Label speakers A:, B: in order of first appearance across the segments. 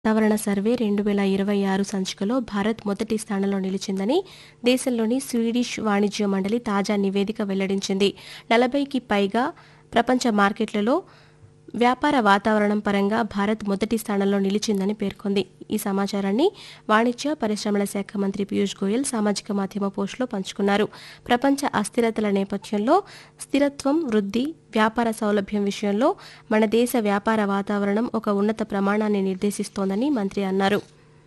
A: వాతావరణ సర్వే రెండు వేల ఇరవై ఆరు సంచికలో భారత్ మొదటి స్థానంలో నిలిచిందని దేశంలోని స్వీడిష్ వాణిజ్య మండలి తాజా నివేదిక వెల్లడించింది నలభైకి పైగా ప్రపంచ మార్కెట్లలో వ్యాపార వాతావరణం పరంగా భారత్ మొదటి స్థానంలో నిలిచిందని పేర్కొంది ఈ సమాచారాన్ని వాణిజ్య పరిశ్రమల శాఖ మంత్రి పీయూష్ గోయల్ సామాజిక మాధ్యమ పోస్టులో పంచుకున్నారు ప్రపంచ అస్థిరతల నేపథ్యంలో స్థిరత్వం వృద్ధి వ్యాపార సౌలభ్యం విషయంలో మన దేశ వ్యాపార వాతావరణం ఒక ఉన్నత ప్రమాణాన్ని నిర్దేశిస్తోందని మంత్రి అన్నారు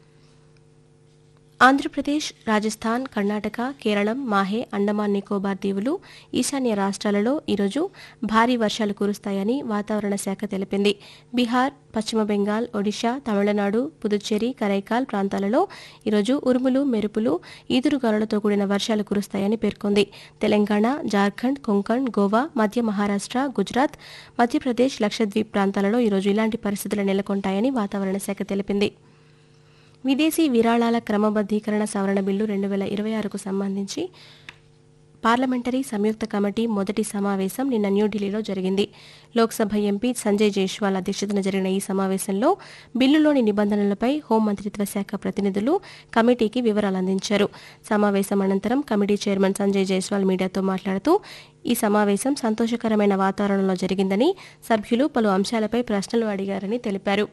A: ఆంధ్రప్రదేశ్ రాజస్థాన్ కర్ణాటక కేరళం మాహే అండమాన్ నికోబార్ దీవులు ఈశాన్య రాష్ట్రాలలో ఈరోజు భారీ వర్షాలు కురుస్తాయని వాతావరణ శాఖ తెలిపింది బీహార్ పశ్చిమ బెంగాల్ ఒడిషా తమిళనాడు పుదుచ్చేరి కరైకాల్ ప్రాంతాలలో ఈరోజు ఉరుములు మెరుపులు ఈదురుగాలులతో కూడిన వర్షాలు కురుస్తాయని పేర్కొంది తెలంగాణ జార్ఖండ్ కొంకణ్ గోవా మధ్య మహారాష్ట్ర గుజరాత్ మధ్యప్రదేశ్ లక్షద్వీప్ ప్రాంతాలలో ఈరోజు ఇలాంటి పరిస్థితులు నెలకొంటాయని వాతావరణ శాఖ తెలిపింది విదేశీ విరాళాల క్రమబద్దీకరణ సవరణ బిల్లు రెండు వేల ఇరవై ఆరుకు సంబంధించి పార్లమెంటరీ సంయుక్త కమిటీ మొదటి సమావేశం నిన్న న్యూఢిల్లీలో జరిగింది లోక్సభ ఎంపీ సంజయ్ జైష్వాల్ అధ్యక్షతన జరిగిన ఈ సమావేశంలో బిల్లులోని నిబంధనలపై హోంమంత్రిత్వ శాఖ ప్రతినిధులు కమిటీకి వివరాలు అందించారు సమావేశం అనంతరం కమిటీ చైర్మన్ సంజయ్ జైస్వాల్ మీడియాతో మాట్లాడుతూ ఈ సమావేశం సంతోషకరమైన వాతావరణంలో జరిగిందని సభ్యులు పలు అంశాలపై ప్రశ్నలు అడిగారని తెలిపారు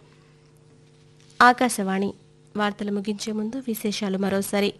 A: ఆకాశవాణి వార్తలు ముగించే ముందు విశేషాలు మరోసారి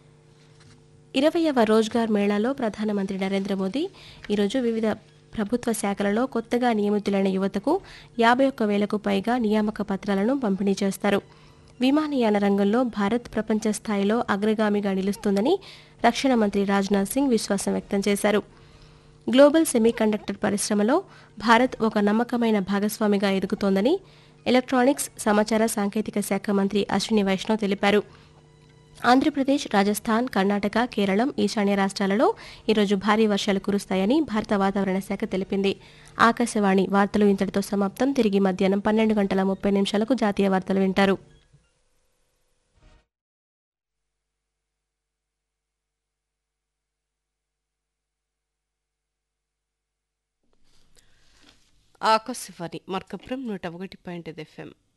A: ఇరవయవ రోజ్గార్ మేళాలో ప్రధానమంత్రి నరేంద్ర మోదీ ఈరోజు వివిధ ప్రభుత్వ శాఖలలో కొత్తగా నియమితులైన యువతకు యాభై ఒక్క వేలకు పైగా నియామక పత్రాలను పంపిణీ చేస్తారు విమానయాన రంగంలో భారత్ ప్రపంచ స్థాయిలో అగ్రగామిగా నిలుస్తుందని రక్షణ మంత్రి రాజ్నాథ్ సింగ్ విశ్వాసం వ్యక్తం చేశారు గ్లోబల్ సెమీకండక్టర్ పరిశ్రమలో భారత్ ఒక నమ్మకమైన భాగస్వామిగా ఎదుగుతోందని ఎలక్ట్రానిక్స్ సమాచార సాంకేతిక శాఖ మంత్రి అశ్విని వైష్ణవ్ తెలిపారు ఆంధ్రప్రదేశ్ రాజస్థాన్ కర్ణాటక కేరళం ఈశాన్య రాష్ట్రాలలో ఈరోజు భారీ వర్షాలు కురుస్తాయని భారత వాతావరణ శాఖ తెలిపింది ఆకాశవాణి వార్తలు ఇంతటితో సమాప్తం తిరిగి మధ్యాహ్నం పన్నెండు గంటల ముప్పై నిమిషాలకు జాతీయ వార్తలు వింటారు
B: ఆకాశవాణి మార్కపురం నూట ఒకటి పాయింట్ ఐదు ఎఫ్ఎం